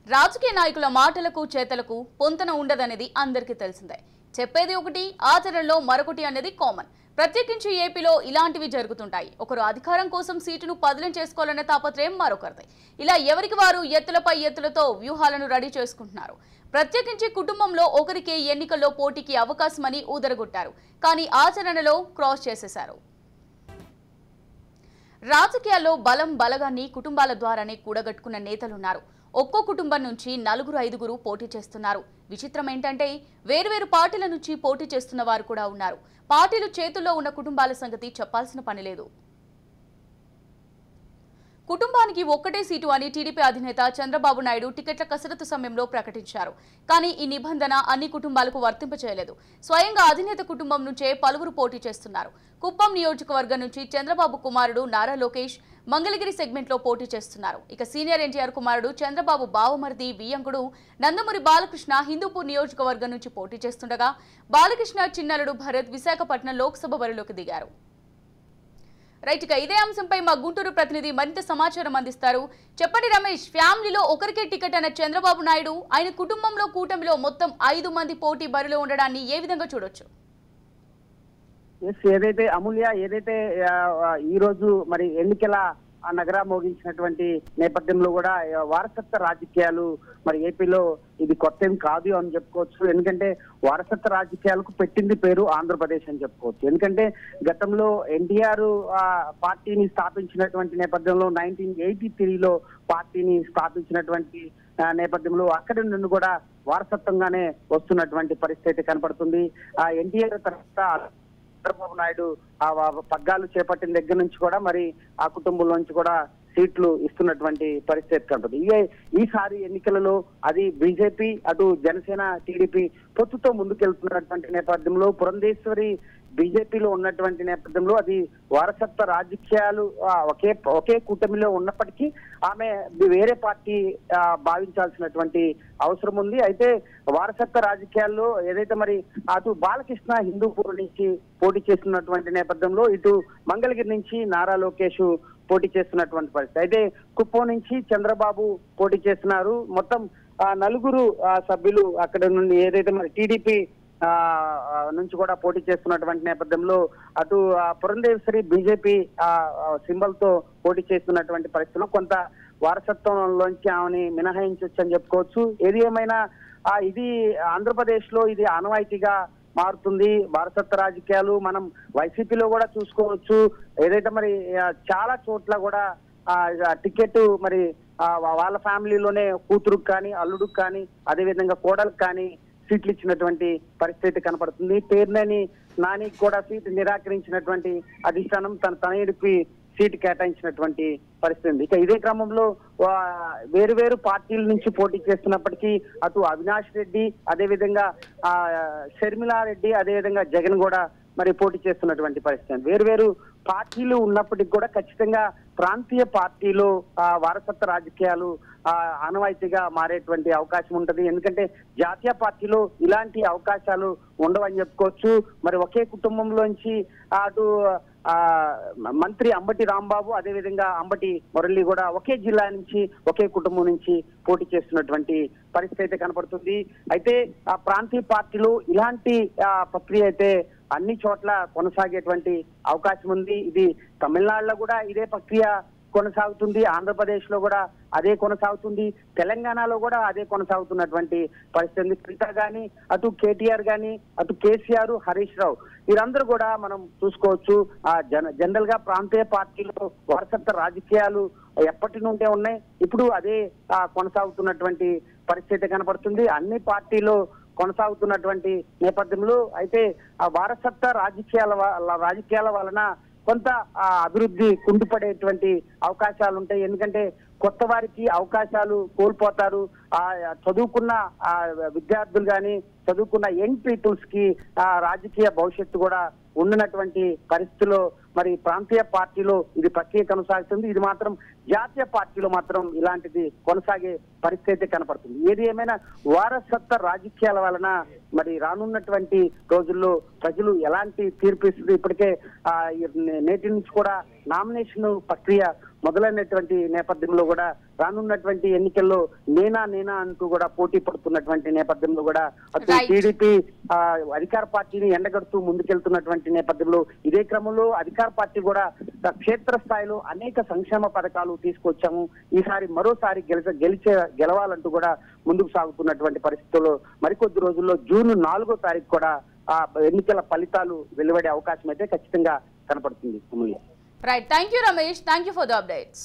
రాజకీయ నాయకుల మాటలకు చేతలకు పొంతన ఉండదనేది అందరికీ తెలిసిందే చెప్పేది ఒకటి ఆచరణలో మరొకటి అనేది కామన్ ప్రత్యేకించి ఏపీలో ఇలాంటివి జరుగుతుంటాయి ఒకరు అధికారం కోసం సీటును పదిలం చేసుకోవాలనే తాపత్రయం మరొకరిది ఇలా ఎవరికి వారు ఎత్తులపై ఎత్తులతో వ్యూహాలను రెడీ చేసుకుంటున్నారు ప్రత్యేకించి కుటుంబంలో ఒకరికి ఎన్నికల్లో పోటీకి అవకాశమని ఊదరగొట్టారు కానీ ఆచరణలో క్రాస్ చేసేశారు రాజకీయాల్లో బలం బలగాన్ని కుటుంబాల ద్వారానే కూడగట్టుకున్న నేతలున్నారు ఒక్కో కుటుంబం నుంచి నలుగురు ఐదుగురు పోటీ చేస్తున్నారు విచిత్రం ఏంటంటే వేరువేరు పార్టీల నుంచి పోటీ చేస్తున్న వారు కూడా ఉన్నారు పార్టీలు చేతుల్లో ఉన్న కుటుంబాల సంగతి చెప్పాల్సిన పని లేదు కుటుంబానికి ఒక్కటే సీటు అని టీడీపీ అధినేత చంద్రబాబు నాయుడు టికెట్ల కసరత్తు సమయంలో ప్రకటించారు కానీ ఈ నిబంధన అన్ని కుటుంబాలకు వర్తింపచేయలేదు స్వయంగా అధినేత కుటుంబం నుంచే పలువురు పోటీ చేస్తున్నారు కుప్పం నియోజకవర్గం నుంచి చంద్రబాబు కుమారుడు నారా లోకేష్ మంగళగిరి సెగ్మెంట్లో పోటీ చేస్తున్నారు ఇక సీనియర్ ఎన్టీఆర్ కుమారుడు చంద్రబాబు బావమరిది వియ్యంకుడు నందమూరి బాలకృష్ణ హిందూపూర్ నియోజకవర్గం నుంచి పోటీ చేస్తుండగా బాలకృష్ణ చిన్నలుడు భరత్ విశాఖపట్నం లోక్సభ బరిలోకి దిగారు రైట్ ఇక ఇదే అంశంపై మా గుంటూరు ప్రతినిధి మరింత సమాచారం అందిస్తారు చెప్పండి రమేష్ ఫ్యామిలీలో ఒకరికే టికెట్ అన్న చంద్రబాబు నాయుడు ఆయన కుటుంబంలో కూటమిలో మొత్తం ఐదు మంది పోటీ బరిలో ఉండడాన్ని ఏ విధంగా చూడొచ్చు ఎస్ ఏదైతే అమూల్య ఏదైతే ఆ, ఆ, ఈ రోజు మరి ఎన్నికల ఆ నగర మోగించినటువంటి నేపథ్యంలో కూడా ఆ, వారసత్వ రాజకీయాలు మరి ఏపీలో ఇది కొత్త ఏం కాదు అని చెప్పుకోవచ్చు ఎందుకంటే వారసత్వ రాజకీయాలకు పెట్టింది పేరు ఆంధ్రప్రదేశ్ అని చెప్పుకోవచ్చు ఎందుకంటే గతంలో ఎన్టీఆర్ పార్టీని స్థాపించినటువంటి నేపథ్యంలో నైన్టీన్ ఎయిటీ త్రీలో పార్టీని స్థాపించినటువంటి ఆ, నేపథ్యంలో అక్కడి నుండి కూడా వారసత్వంగానే వస్తున్నటువంటి పరిస్థితి కనపడుతుంది ఆ ఎన్టీఆర్ తర్వాత చంద్రబాబు నాయుడు ఆ వ- పగ్గాలు చేపట్టిన దగ్గర నుంచి కూడా మరి ఆ కుటుంబంలో నుంచి కూడా సీట్లు ఇస్తున్నటువంటి పరిస్థితి కనపడుతుంది ఇవే ఈసారి ఎన్నికలలో అది బీజేపీ అటు జనసేన టీడీపీ పొత్తుతో ముందుకెళ్తున్నటువంటి నేపథ్యంలో పురంధేశ్వరి బీజేపీలో ఉన్నటువంటి నేపథ్యంలో అది వారసత్వ రాజకీయాలు ఆ, ఒకే ఒకే కూటమిలో ఉన్నప్పటికీ ఆమె వేరే పార్టీ ఆ, భావించాల్సినటువంటి అవసరం ఉంది అయితే వారసత్వ రాజకీయాల్లో ఏదైతే మరి అటు బాలకృష్ణ హిందూపూర్ నుంచి పోటీ చేస్తున్నటువంటి నేపథ్యంలో ఇటు మంగళగిరి నుంచి నారా లోకేష్ పోటీ చేస్తున్నటువంటి పరిస్థితి అయితే కుప్పం నుంచి చంద్రబాబు పోటీ చేస్తున్నారు మొత్తం ఆ, నలుగురు ఆ, సభ్యులు అక్కడ నుండి ఏదైతే మరి టీడీపీ ఆ, ఆ, నుంచి కూడా పోటీ చేస్తున్నటువంటి నేపథ్యంలో అటు ఆ, పురంధేశ్వరి బీజేపీ సింబల్ తో పోటీ చేస్తున్నటువంటి పరిస్థితుల్లో కొంత వారసత్వంలోంచి ఆమెని మినహాయించవచ్చు అని చెప్పుకోవచ్చు ఏది ఏమైనా ఆ, ఇది ఆంధ్రప్రదేశ్ లో ఇది ఆనవాయితీగా మారుతుంది వారసత్వ రాజకీయాలు మనం వైసీపీలో కూడా చూసుకోవచ్చు ఏదైతే మరి ఆ, చాలా చోట్ల కూడా ఆ, ఆ, టికెట్ మరి ఆ, వా- వాళ్ళ ఫ్యామిలీలోనే కూతురుకు కానీ అల్లుడుకు కానీ అదేవిధంగా కోడలకు కానీ సీట్లు ఇచ్చినటువంటి పరిస్థితి కనపడుతుంది పేర్నేని నానికి కూడా సీటు నిరాకరించినటువంటి అధిష్టానం తన తనయుడికి సీటు కేటాయించినటువంటి పరిస్థితి ఉంది ఇక ఇదే క్రమంలో వా- వేరు వేరు పార్టీల నుంచి పోటీ చేస్తున్నప్పటికీ అటు అవినాష్ రెడ్డి అదేవిధంగా ఆ షర్మిలారెడ్డి అదేవిధంగా జగన్ కూడా మరి పోటీ చేస్తున్నటువంటి పరిస్థితి వేరు వేరు పార్టీలు ఉన్నప్పటికీ కూడా ఖచ్చితంగా ప్రాంతీయ పార్టీలో ఆ, వారసత్వ రాజకీయాలు ఆ, ఆనవాయితీగా మారేటువంటి అవకాశం ఉంటది ఎందుకంటే జాతీయ పార్టీలో ఇలాంటి అవకాశాలు ఉండవని చెప్పుకోవచ్చు మరి ఒకే కుటుంబంలోంచి అటు ఆ మంత్రి అంబటి రాంబాబు అదేవిధంగా అంబటి మురళి కూడా ఒకే జిల్లా నుంచి ఒకే కుటుంబం నుంచి పోటీ చేస్తున్నటువంటి పరిస్థితి అయితే కనపడుతుంది అయితే ఆ ప్రాంతీయ పార్టీలో ఇలాంటి ఆ, ప్రక్రియ అయితే అన్ని చోట్ల కొనసాగేటువంటి అవకాశం ఉంది ఇది తమిళనాడులో కూడా ఇదే ప్రక్రియ కొనసాగుతుంది ఆంధ్రప్రదేశ్ లో కూడా అదే కొనసాగుతుంది తెలంగాణలో కూడా అదే కొనసాగుతున్నటువంటి పరిస్థితి ఉంది. కవిత గాని అటు కేటీఆర్ గాని అటు కేసీఆర్ హరీష్ రావు వీరందరూ కూడా మనం చూసుకోవచ్చు ఆ జన జనరల్ గా ప్రాంతీయ పార్టీలో వారసత్వ రాజకీయాలు ఎప్పటి నుండే ఉన్నాయి ఇప్పుడు అదే ఆ, కొనసాగుతున్నటువంటి పరిస్థితి కనపడుతుంది అన్ని పార్టీలో కొనసాగుతున్నటువంటి నేపథ్యంలో అయితే ఆ వారసత్వ రాజకీయాల వ- రాజకీయాల వలన కొంత ఆ, అభివృద్ధి కుంటుపడేటువంటి అవకాశాలు ఉంటాయి ఎందుకంటే కొత్త వారికి అవకాశాలు కోల్పోతారు ఆ చదువుకున్న ఆ విద్యార్థులు కానీ చదువుకున్న యంగ్ పీపుల్స్ కి ఆ రాజకీయ భవిష్యత్తు కూడా ఉన్నటువంటి పరిస్థితిలో మరి ప్రాంతీయ పార్టీలో ఇది ప్రక్రియ కొనసాగుతుంది ఇది మాత్రం జాతీయ పార్టీలో మాత్రం ఇలాంటిది కొనసాగే పరిస్థితి కనపడుతుంది ఏది ఏమైనా వారసత్వ రాజకీయాల వలన మరి రానున్నటువంటి రోజుల్లో ప్రజలు ఎలాంటి తీర్పు ఇస్తుంది ఇప్పటికే ఆ, ఈ నేటి నుంచి కూడా నామినేషన్ ప్రక్రియ మొదలైనటువంటి నేపథ్యంలో కూడా రానున్నటువంటి ఎన్నికల్లో నేనా నేనా అంటూ కూడా పోటీ పడుతున్నటువంటి నేపథ్యంలో కూడా అటు Right. టీడీపీ ఆ, అధికార పార్టీని ఎండగడుతూ ముందుకెళ్తున్నటువంటి నేపథ్యంలో ఇదే క్రమంలో అధికార పార్టీ కూడా ఆ, క్షేత్ర స్థాయిలో అనేక సంక్షేమ పథకాలు తీసుకొచ్చాము ఈసారి మరోసారి గెలిచ గెలిచే గెలవాలంటూ కూడా ముందుకు సాగుతున్నటువంటి పరిస్థితుల్లో మరికొద్ది రోజుల్లో జూన్ నాలుగో తారీఖు కూడా ఆ ఎన్నికల ఫలితాలు వెలువడే అవకాశం అయితే ఖచ్చితంగా కనపడుతుంది Amulya right thank you Ramesh thank you for the updates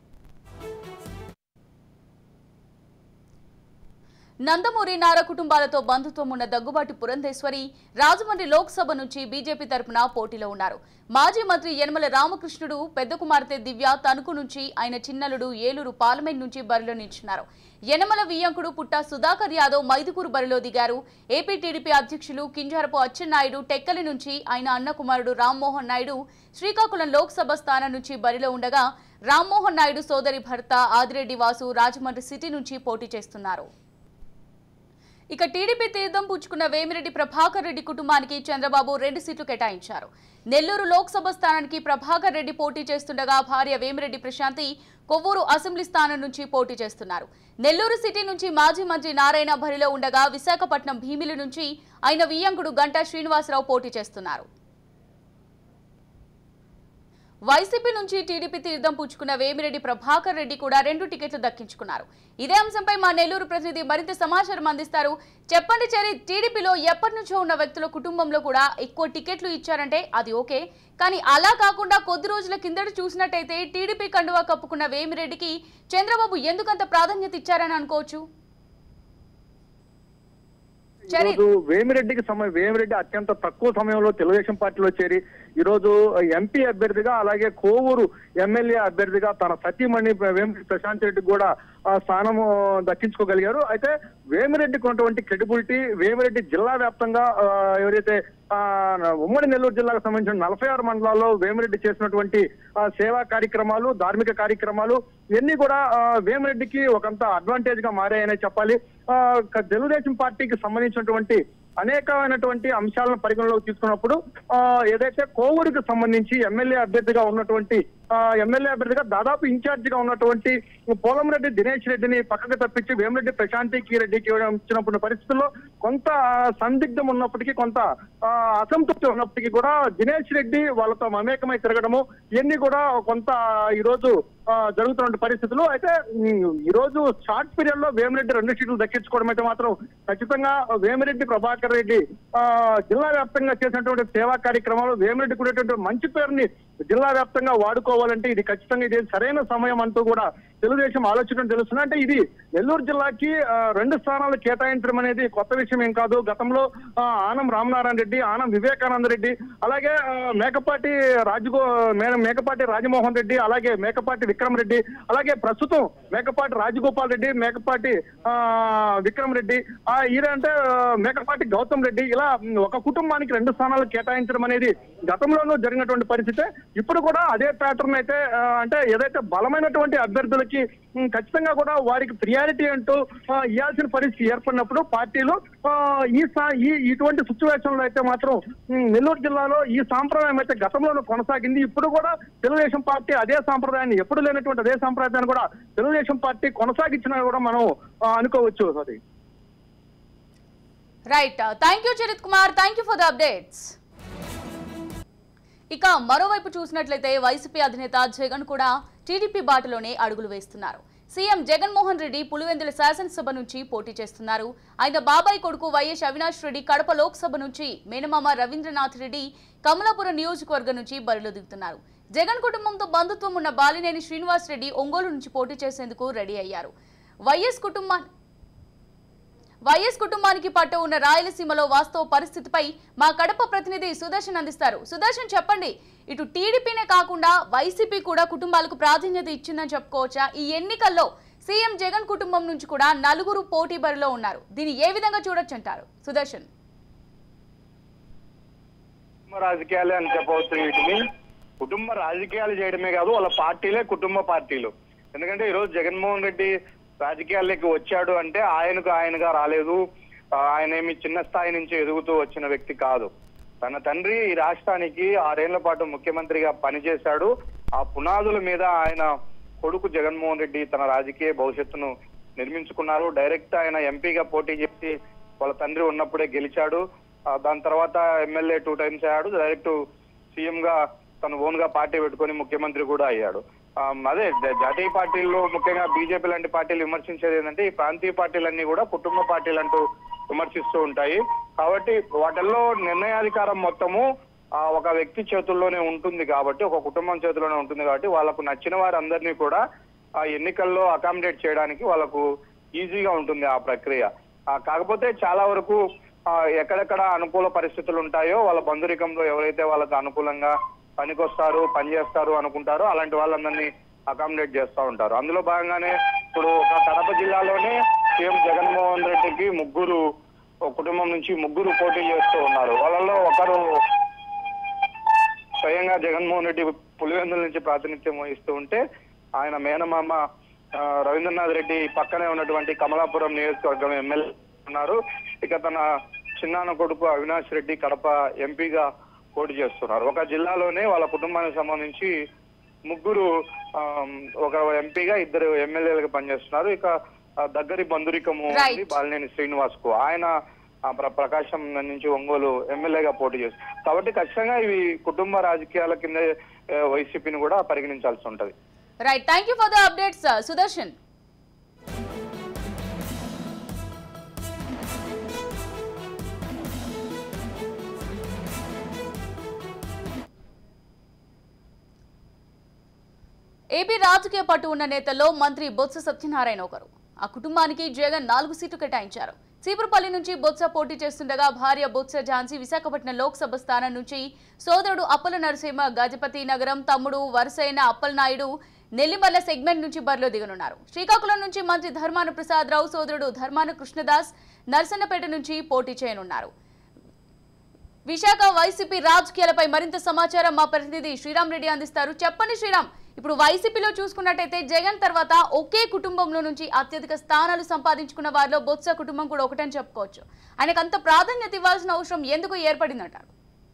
Nandamuri Nara కుటుంబాలతో బంధుత్వం ఉన్న దగ్గుబాటి పురంధేశ్వరి రాజమండ్రి లోక్సభ నుంచి బీజేపీ తరపున పోటీలో ఉన్నారు మాజీ మంత్రి యనమల రామకృష్ణుడు పెద్ద కుమార్తె దివ్య తణుకు నుంచి ఆయన చిన్నలుడు ఏలూరు పార్లమెంట్ నుంచి బరిలో నిల్చున్నారు యనమల వియ్యంకుడు పుట్ట సుధాకర్ యాదవ్ మైదుకూరు బరిలో దిగారు ఏపీ టీడీపీ అధ్యక్షులు కింజారపు అచ్చెన్నాయుడు టెక్కలి నుంచి ఆయన అన్న కుమారుడు రామ్మోహన్ నాయుడు శ్రీకాకుళం లోక్సభ స్థానం నుంచి బరిలో ఉండగా రామ్మోహన్ నాయుడు సోదరి భర్త ఆదిరెడ్డి వాసు రాజమండ్రి సిటీ నుంచి పోటీ చేస్తున్నారు ఇక టీడీపీ తీర్థం పుచ్చుకున్న వేమిరెడ్డి ప్రభాకర్ రెడ్డి కుటుంబానికి చంద్రబాబు రెండు సీట్లు కేటాయించారు నెల్లూరు లోక్సభ స్థానానికి ప్రభాకర్ రెడ్డి పోటీ చేస్తుండగా భార్య వేమిరెడ్డి ప్రశాంతి కొవ్వూరు అసెంబ్లీ స్థానం నుంచి పోటీ చేస్తున్నారు నెల్లూరు సిటీ నుంచి మాజీ మంత్రి నారాయణ బరిలో ఉండగా విశాఖపట్నం భీమిలి నుంచి ఆయన వియ్యంకుడు గంటా శ్రీనివాసరావు పోటీ చేస్తున్నారు వైసీపీ నుంచి టీడీపీ తీర్థం పుచ్చుకున్న వేమిరెడ్డి ప్రభాకర్ రెడ్డి కూడా రెండు టికెట్లు దక్కించుకున్నారు ఇదే అంశంపై మా నెల్లూరు ప్రతినిధి మరింత సమాచారం అందిస్తారు చెప్పండి చెరి టీడీపీలో ఎప్పటి నుంచో ఉన్న వ్యక్తుల కుటుంబంలో కూడా ఎక్కువ టికెట్లు ఇచ్చారంటే అది ఓకే కానీ అలా కాకుండా కొద్ది రోజుల కిందట చూసినట్టయితే టీడీపీ కండువా కప్పుకున్న వేమిరెడ్డికి చంద్రబాబు ఎందుకంత ప్రాధాన్యత ఇచ్చారని అనుకోవచ్చు చరి ఈరోజు వేమిరెడ్డికి సమయం వేమిరెడ్డి అత్యంత తక్కువ సమయంలో తెలుగుదేశం పార్టీలో చేరి ఈ రోజు ఎంపీ అభ్యర్థిగా అలాగే కోవూరు ఎమ్మెల్యే అభ్యర్థిగా తన సతీమణి వేమిరెడ్డి ప్రశాంత్ రెడ్డికి కూడా ఆ స్థానము దక్కించుకోగలిగారు అయితే వేమిరెడ్డికి ఉన్నటువంటి క్రెడిబిలిటీ వేమిరెడ్డి జిల్లా వ్యాప్తంగా ఆ, ఎవరైతే ఆ, ఉమ్మడి నెల్లూరు జిల్లాకు సంబంధించిన నలభై ఆరు మండలాల్లో వేమిరెడ్డి చేసినటువంటి ఆ, సేవా కార్యక్రమాలు ధార్మిక కార్యక్రమాలు ఇవన్నీ కూడా ఆ, వేమిరెడ్డికి ఒకంత అడ్వాంటేజ్ గా మారాయనే చెప్పాలి ఆ, క- తెలుగుదేశం పార్టీకి సంబంధించినటువంటి అనేకమైనటువంటి అంశాలను పరిగణలోకి తీసుకున్నప్పుడు ఆ, ఏదైతే కోవూరుకి సంబంధించి ఎమ్మెల్యే అభ్యర్థిగా ఉన్నటువంటి ఆ, ఎమ్మెల్యే అభ్యర్థిగా దాదాపు ఇన్ఛార్జ్ గా ఉన్నటువంటి పోలంరెడ్డి దినేష్ రెడ్డిని పక్కకు తప్పించి వేమిరెడ్డి ప్రశాంతికి రెడ్డికి ఇవ్వడం ఇచ్చినప్పుడు పరిస్థితుల్లో కొంత సందిగ్ధం ఉన్నప్పటికీ కొంత ఆ, అసంతృప్తి ఉన్నప్పటికీ కూడా దినేష్ రెడ్డి వాళ్ళతో మమేకమై తిరగడము ఇవన్నీ కూడా కొంత ఈ రోజు ఆ, జరుగుతున్న పరిస్థితులు అయితే ఉమ్, ఈ రోజు షార్ట్ పీరియడ్ లో వేమిరెడ్డి రెండు సీట్లు దక్కించుకోవడం అయితే మాత్రం ఖచ్చితంగా వేమిరెడ్డి ప్రభాకర్ రెడ్డి ఆ, జిల్లా వ్యాప్తంగా చేసినటువంటి సేవా కార్యక్రమాలు వేమిరెడ్డి కూడేటువంటి మంచి పేరుని జిల్లా వ్యాప్తంగా వాడుకోవాలంటే ఇది ఖచ్చితంగా ఇది సరైన సమయం అంటూ కూడా తెలుగుదేశం ఆలోచించడం తెలుస్తుంది అంటే ఇది నెల్లూరు జిల్లాకి ఆ, రెండు స్థానాలు కేటాయించడం అనేది కొత్త విషయం ఏం కాదు గతంలో ఆ, ఆనం రామనారాయణ రెడ్డి ఆనం వివేకానంద రెడ్డి అలాగే ఆ, మేకపాటి రాజగో మే- మేకపాటి రాజమోహన్ రెడ్డి అలాగే మేకపాటి విక్రమ్ రెడ్డి అలాగే ప్రస్తుతం మేకపాటి రాజగోపాల్ రెడ్డి మేకపాటి ఆ, విక్రమ్ రెడ్డి ఆ ఈరంటే ఆ, మేకపాటి గౌతమ్ రెడ్డి ఇలా ఒక కుటుంబానికి రెండు స్థానాలు కేటాయించడం అనేది గతంలోనూ జరిగినటువంటి పరిస్థితే ఇప్పుడు కూడా అదే ప్యాటర్న్ అయితే ఆ, అంటే ఏదైతే బలమైనటువంటి అభ్యర్థులకి ఉమ్, ఖచ్చితంగా కూడా వారికి ప్రియారిటీ అంటూ ఆ, ఇవ్వాల్సిన పరిస్థితి ఏర్పడినప్పుడు పార్టీలు ఆ, ఈ సా- ఈ ఇటువంటి సిచ్యువేషన్ లో అయితే మాత్రం ఉమ్, నెల్లూరు జిల్లాలో ఈ సాంప్రదాయం అయితే గతంలోనూ కొనసాగింది ఇప్పుడు కూడా తెలుగుదేశం పార్టీ అదే సాంప్రదాయాన్ని ఎప్పుడు లేనటువంటి అదే సాంప్రదాయాన్ని కూడా తెలుగుదేశం పార్టీ కొనసాగించినా కూడా మనం ఆ, అనుకోవచ్చు అది right thank you Charith Kumar thank you for the updates ఇక మరోవైపు చూసినట్లయితే వైసీపీ అధినేత జగన్ కూడా టీడీపీ బాటలోనే అడుగులు వేస్తున్నారు సీఎం జగన్మోహన్ రెడ్డి పులివెందుల శాసనసభ నుంచి పోటీ చేస్తున్నారు ఆయన బాబాయ్ కొడుకు వైఎస్ అవినాష్ రెడ్డి కడప లోక్సభ నుంచి మేనమామ రవీంద్రనాథ్ రెడ్డి కమలాపురం నియోజకవర్గం నుంచి బరిలో దిగుతున్నారు జగన్ కుటుంబంతో బంధుత్వం ఉన్న బాలినేని శ్రీనివాస్ రెడ్డి ఒంగోలు నుంచి పోటీ చేసేందుకు రెడీ అయ్యారు వైఎస్ కుటుంబా వైఎస్ కుటుంబానికి పట్టు ఉన్న రాయలసీమలో వాస్తవ పరిస్థితిపై మా కడప ప్రతినిధి సుదర్శన్ అందిస్తారు సుదర్శన్ చెప్పండి ఇటు టీడీపీనే కాకుండా వైసీపీ కూడా కుటుంబాలకు ప్రాధాన్యత ఇచ్చిందని చెప్పుకోవచ్చా ఈ ఎన్నికల్లో సీఎం జగన్ కుటుంబం నుంచి కూడా నలుగురు పోటీ బరిలో ఉన్నారు దీన్ని ఏ విధంగా చూడొచ్చంటారు సుదర్శన్ కుటుంబ రాజకీయాలే అని చెప్పవచ్చు వీటిని కుటుంబ రాజకీయాలు చేయడమే కాదు వాళ్ళ పార్టీలే కుటుంబ పార్టీలు ఎందుకంటే ఈరోజు జగన్మోహన్ రెడ్డి రాజకీయాల్లోకి వచ్చాడు అంటే ఆయనకు ఆయనగా రాలేదు ఆ, ఆయన ఏమి చిన్న స్థాయి నుంచి ఎదుగుతూ వచ్చిన వ్యక్తి కాదు తన తండ్రి ఈ రాష్ట్రానికి ఆరేళ్ల పాటు ముఖ్యమంత్రిగా పనిచేశాడు ఆ పునాదుల మీద ఆయన కొడుకు జగన్మోహన్ రెడ్డి తన రాజకీయ భవిష్యత్తును నిర్మించుకున్నారు డైరెక్ట్ ఆయన ఎంపీగా పోటీ చేసి వాళ్ళ తండ్రి ఉన్నప్పుడే గెలిచాడు ఆ, దాని తర్వాత ఎమ్మెల్యే టూ టైమ్స్ అయ్యాడు డైరెక్ట్ సీఎం గా తను ఓన్ గా పార్టీ పెట్టుకొని ముఖ్యమంత్రి కూడా అయ్యాడు ఆ, అదే జ- జాతీయ పార్టీల్లో ముఖ్యంగా బీజేపీ లాంటి పార్టీలు విమర్శించేది ఏంటంటే ఈ ప్రాంతీయ పార్టీలన్నీ కూడా కుటుంబ పార్టీలు అంటూ విమర్శిస్తూ ఉంటాయి కాబట్టి వాటిల్లో నిర్ణయాధికారం మొత్తము ఆ, ఒక వ్యక్తి చేతుల్లోనే ఉంటుంది కాబట్టి ఒక కుటుంబం చేతుల్లోనే ఉంటుంది కాబట్టి వాళ్ళకు నచ్చిన వారందరినీ కూడా ఆ ఎన్నికల్లో అకామిడేట్ చేయడానికి వాళ్ళకు ఈజీగా ఉంటుంది ఆ ప్రక్రియ ఆ, కాకపోతే చాలా వరకు ఆ, ఎక్కడెక్కడ అనుకూల పరిస్థితులు ఉంటాయో వాళ్ళ బంధురికంలో ఎవరైతే వాళ్ళకు అనుకూలంగా పనికొస్తారు పనిచేస్తారు అనుకుంటారో అలాంటి వాళ్ళందరినీ అకామిడేట్ చేస్తూ ఉంటారు అందులో భాగంగానే ఇప్పుడు ఒక కడప జిల్లాలోనే సీఎం జగన్మోహన్ రెడ్డికి ముగ్గురు ఒక కుటుంబం నుంచి ముగ్గురు పోటీ చేస్తూ ఉన్నారు వాళ్ళలో ఒకరు స్వయంగా జగన్మోహన్ రెడ్డి పులివెందుల నుంచి ప్రాతినిధ్యం వహిస్తూ ఉంటే ఆయన మేనమామ ఆ, రవీంద్రనాథ్ రెడ్డి పక్కనే ఉన్నటువంటి కమలాపురం నియోజకవర్గం ఎమ్మెల్యే ఉన్నారు ఇక తన చిన్నాన్న కొడుకు అవినాష్ రెడ్డి కడప ఎంపీగా పోటీ చేస్తున్నారు ఒక జిల్లాలోనే వాళ్ళ కుటుంబానికి సంబంధించి ముగ్గురు ఆ, ఒక ఎంపీగా ఇద్దరు ఎమ్మెల్యేలుగా పనిచేస్తున్నారు ఇక ఆ, దగ్గరి బంధురికము Right. ఉంది బాలినేని శ్రీనివాస్ కు ఆయన ఆ, ప్ర- ప్రకాశం నుంచి ఒంగోలు ఎమ్మెల్యేగా పోటీ చేస్తారు కాబట్టి ఖచ్చితంగా ఇవి కుటుంబ రాజకీయాల కింద వైసీపీని కూడా పరిగణించాల్సి ఉంటది right thank you for the updates Sudarshan AP రాజకీయ పట్టు ఉన్న నేతల్లో మంత్రి బొత్స సత్యనారాయణ ఒకరు ఆ కుటుంబానికి జగన్ నాలుగు సీట్లు కేటాయించారు చీపురుపల్లి నుంచి బొత్స పోటీ చేస్తుండగా భార్య బొత్స ఝాన్సీ విశాఖపట్నం లోక్సభ స్థానం నుంచి సోదరుడు అప్పల నరసింహ గజపతి నగరం తమ్ముడు వరుసైన అప్పలనాయుడు నెల్లిమర్ల సెగ్మెంట్ నుంచి బరిలో దిగనున్నారు శ్రీకాకుళం నుంచి మంత్రి ధర్మాన ప్రసాద్ రావు సోదరుడు ధర్మాన కృష్ణదాస్ నర్సన్నపేట నుంచి పోటీ చేయనున్నారు విశాఖ వైసీపీ రాజకీయాలపై మరింత సమాచారం మా ప్రతినిధి శ్రీరామ్ రెడ్డి అందిస్తారు చెప్పండి శ్రీరామ్ ఇప్పుడు వైసీపీలో చూసుకున్నట్టయితే జగన్ తర్వాత ఒకే కుటుంబంలో నుంచి అత్యధిక స్థానాలు సంపాదించుకున్న వారిలో బొత్స కుటుంబం కూడా ఒకటని చెప్పుకోవచ్చు ఆయనకు అంత ప్రాధాన్యత ఇవ్వాల్సిన అవసరం ఎందుకు ఏర్పడిందంటారు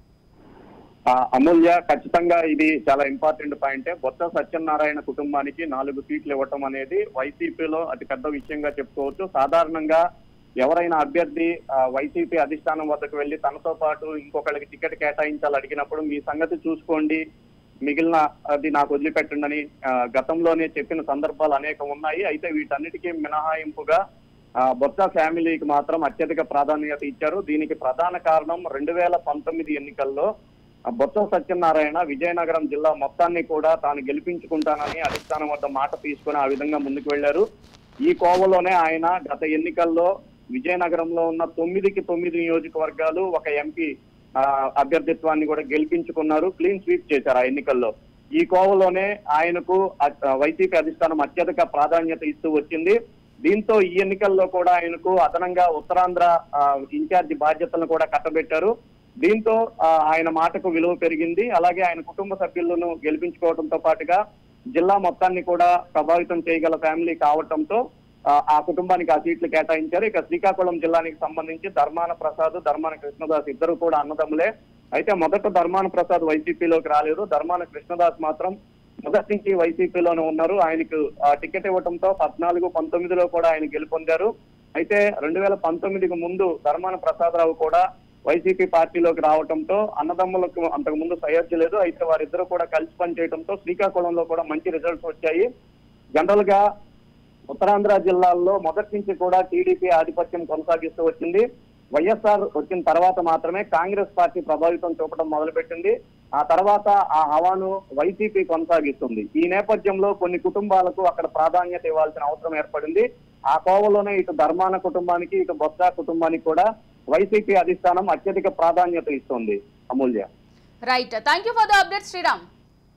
ఆ, అమూల్య ఖచ్చితంగా ఇది చాలా ఇంపార్టెంట్ పాయింటే బొత్స సత్యనారాయణ కుటుంబానికి నాలుగు సీట్లు ఇవ్వటం అనేది వైసీపీలో అతి పెద్ద విషయంగా చెప్పుకోవచ్చు సాధారణంగా ఎవరైనా అభ్యర్థి ఆ, వైసీపీ అధిష్టానం వద్దకు వెళ్లి తనతో పాటు ఇంకొకరికి టికెట్ కేటాయించాలి అడిగినప్పుడు మీ సంగతి చూసుకోండి మిగిలిన అది నాకు వదిలిపెట్టండి అని ఆ, గతంలోనే చెప్పిన సందర్భాలు అనేకం ఉన్నాయి అయితే వీటన్నిటికీ మినహాయింపుగా ఆ, బొత్స ఫ్యామిలీకి మాత్రం అత్యధిక ప్రాధాన్యత ఇచ్చారు దీనికి ప్రధాన కారణం రెండు వేల పంతొమ్మిది ఎన్నికల్లో ఆ, బొత్స సత్యనారాయణ విజయనగరం జిల్లా మొత్తాన్ని కూడా తాను గెలిపించుకుంటానని అధిష్టానం వద్ద మాట తీసుకుని ఆ విధంగా ముందుకు వెళ్లారు ఈ కోవలోనే ఆయన గత ఎన్నికల్లో విజయనగరంలో ఉన్న తొమ్మిదికి తొమ్మిది నియోజకవర్గాలు ఒక ఎంపీ ఆ, అభ్యర్థిత్వాన్ని కూడా గెలిపించుకున్నారు క్లీన్ స్వీప్ చేశారు ఆ ఎన్నికల్లో ఈ కోవలోనే ఆయనకు అ- వైసీపీ అధిష్టానం అత్యధిక ప్రాధాన్యత ఇస్తూ వచ్చింది దీంతో ఈ ఎన్నికల్లో కూడా ఆయనకు అదనంగా ఉత్తరాంధ్ర ఆ, ఇన్ఛార్జి బాధ్యతలను కూడా కట్టబెట్టారు దీంతో ఆ, ఆయన మాటకు విలువ పెరిగింది అలాగే ఆయన కుటుంబ సభ్యులను గెలిపించుకోవడంతో పాటుగా జిల్లా మొత్తాన్ని కూడా ప్రభావితం చేయగల ఫ్యామిలీ కావటంతో ఆ, ఆ కుటుంబానికి ఆ సీట్లు కేటాయించారు ఇక శ్రీకాకుళం జిల్లానికి సంబంధించి ధర్మాన ప్రసాద్ ధర్మాన కృష్ణదాస్ ఇద్దరు కూడా అన్నదమ్ములే అయితే మొదట ధర్మాన ప్రసాద్ వైసీపీలోకి రాలేదు ధర్మాన కృష్ణదాస్ మాత్రం మొదటి నుంచి వైసీపీలోనే ఉన్నారు ఆయనకు ఆ, టికెట్ ఇవ్వడంతో పద్నాలుగు పంతొమ్మిదిలో కూడా ఆయన గెలుపొందారు అయితే రెండు వేల పంతొమ్మిదికి ముందు ధర్మాన ప్రసాదరావు కూడా వైసీపీ పార్టీలోకి రావడంతో అన్నదమ్ములకు అంతకు ముందు సయోధ్య లేదు అయితే వారిద్దరూ కూడా కలిసి పనిచేయడంతో శ్రీకాకుళంలో కూడా మంచి రిజల్ట్స్ వచ్చాయి జనరల్ గా ఉత్తరాంధ్ర జిల్లాల్లో మొదటి నుంచి కూడా టీడీపీ ఆధిపత్యం కొనసాగిస్తూ వచ్చింది వైఎస్ఆర్ వచ్చిన తర్వాత మాత్రమే కాంగ్రెస్ పార్టీ ప్రభావితం చూపడం మొదలుపెట్టింది ఆ తర్వాత ఆ హవాను వైసీపీ కొనసాగిస్తుంది ఈ నేపథ్యంలో కొన్ని కుటుంబాలకు అక్కడ ప్రాధాన్యత ఇవ్వాల్సిన అవసరం ఏర్పడింది ఆ కోవలోనే ఇటు ధర్మాన కుటుంబానికి ఇటు బొత్స కుటుంబానికి కూడా వైసీపీ అధిష్టానం అత్యధిక ప్రాధాన్యత ఇస్తుంది Amulya right thank you for the update Sriram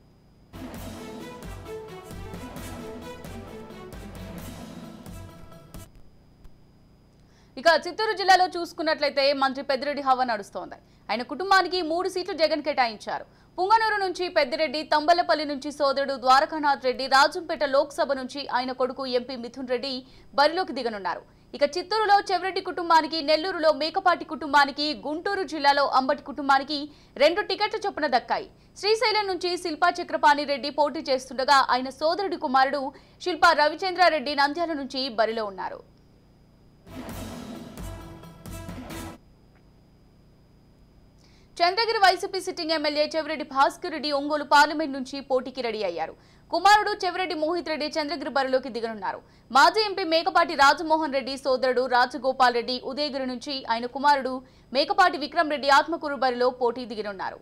ఇక చిత్తూరు జిల్లాలో చూసుకున్నట్లయితే మంత్రి పెద్దిరెడ్డి హవా నడుస్తోంది ఆయన కుటుంబానికి మూడు సీట్లు జగన్ కేటాయించారు పుంగనూరు నుంచి పెద్దిరెడ్డి తంబలపల్లి నుంచి సోదరుడు ద్వారకానాథ్ రెడ్డి రాజంపేట లోక్సభ నుంచి ఆయన కొడుకు ఎంపీ మిథున్ రెడ్డి బరిలోకి దిగనున్నారు ఇక చిత్తూరులో చెవిరెడ్డి కుటుంబానికి నెల్లూరులో మేకపాటి కుటుంబానికి గుంటూరు జిల్లాలో అంబటి కుటుంబానికి రెండు టికెట్లు చొప్పున దక్కాయి శ్రీశైలం నుంచి శిల్పా చక్రపాణి రెడ్డి పోటీ చేస్తుండగా ఆయన సోదరుడి కుమారుడు శిల్పా రవిచంద్రారెడ్డి నంద్యాల నుంచి బరిలో ఉన్నారు Chandragiri YCP sitting MLA Chevireddy Bhaskar Reddy Ongole parliament నుంచి పోటీకి రెడీ అయ్యారు కుమారుడు చెవిరెడ్డి మోహిత్ రెడ్డి చంద్రగిరి బరిలోకి దిగనున్నారు మాజీ ఎంపీ మేకపాటి రాజమోహన్ రెడ్డి సోదరుడు రాజగోపాల్ రెడ్డి ఉదయగిరి నుంచి ఆయన కుమారుడు మేకపాటి విక్రమ్ రెడ్డి ఆత్మకూరు బరిలో పోటీ దిగనున్నారు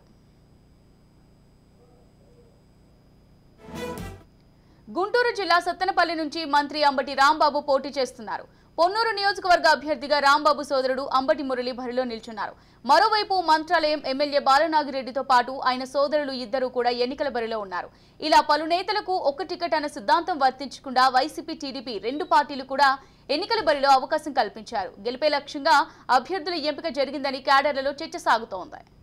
గుంటూరు జిల్లా సత్తెనపల్లి నుంచి మంత్రి అంబటి రాంబాబు పోటీ చేస్తున్నారు పొన్నూరు నియోజకవర్గ అభ్యర్థిగా రాంబాబు సోదరుడు అంబటి మురళి బరిలో నిల్చున్నారు మరోవైపు మంత్రాలయం ఎమ్మెల్యే బాలనాగిరెడ్డితో పాటు ఆయన సోదరులు ఇద్దరు కూడా ఎన్నికల బరిలో ఉన్నారు ఇలా పలు నేతలకు ఒక్క టికెట్ అన్న సిద్ధాంతం వర్తించకుండా వైసీపీ టీడీపీ రెండు పార్టీలు కూడా ఎన్నికల బరిలో అవకాశం కల్పించారు గెలిపే లక్ష్యంగా అభ్యర్థుల ఎంపిక జరిగిందని క్యాడర్లలో చర్చ సాగుతోంది